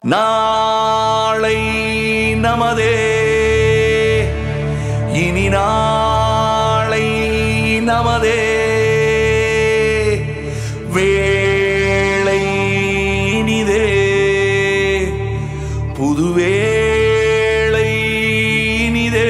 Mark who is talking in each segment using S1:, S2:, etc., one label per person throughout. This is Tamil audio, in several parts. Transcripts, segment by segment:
S1: நாளை நமதே இனி நாளை நமதே வேளை இனிதே புதுவேளை இனிதே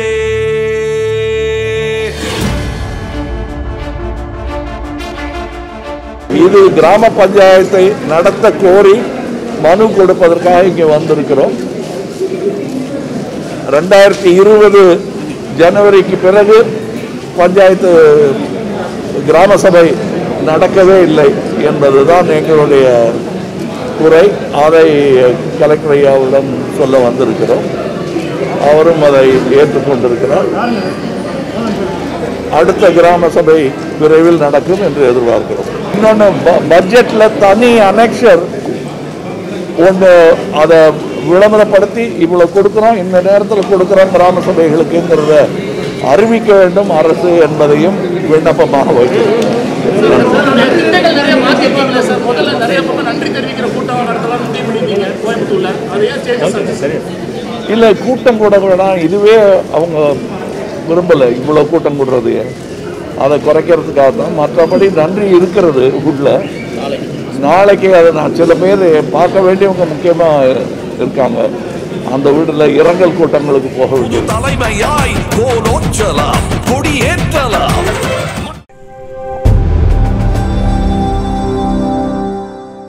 S2: இது கிராம பஞ்சாயத்தை நடத்த கோரி மனு கொடுப்பதற்காக இங்கே வந்திருக்கிறோம் ரெண்டாயிரத்தி இருபது ஜனவரிக்கு பிறகு பஞ்சாயத்து கிராம சபை நடக்கவே இல்லை என்பதுதான் எங்களுடைய குறை அதை கலெக்டர் ஐயாவிடம் சொல்ல வந்திருக்கிறோம் அவரும் அதை ஏற்றுக்கொண்டிருக்கிறார் அடுத்த கிராம சபை விரைவில் நடக்கும் என்று எதிர்பார்க்கிறோம் இன்னொன்று பட்ஜெட்ல தனி அனெக்ஷர் ஒன்று அதை விளம்பரப்படுத்தி இவ்வளவு கொடுக்குறோம் இந்த நேரத்தில் கொடுக்குறோம் கிராம சபைகளுக்குங்கிறத அறிவிக்க வேண்டும் அரசு என்பதையும் விண்ணப்பமாக வைக்கிறோம்
S3: திட்டங்கள் நிறைய மாத்திருப்பாங்களே சார் முதல்ல நிறைய பக்கம் நன்றி தெரிவிக்கிற கூட்டம் நடத்தலாம் முடிவு பண்ணிருக்கீங்க கோயம்புத்தூர்ல அது ஏன் சேஞ்சஸ் சரி
S2: இல்லை கூட்டம் கூட வேணாம் இதுவே அவங்க விரும்பலை இவ்வளோ கூட்டம் கூடுறது அதை குறைக்கிறதுக்காக தான் மற்றபடி நன்றி இருக்கிறது உள்ள நாளைக்கு அதை நான் சில பேர் பார்க்க வேண்டியவங்க முக்கியமாக இருக்காங்க அந்த வீட்டில் இரங்கல் கூட்டங்களுக்கு போக வேண்டியது
S1: தலைமையாய் கோலோச்சலாம் கொடியேற்றலாம்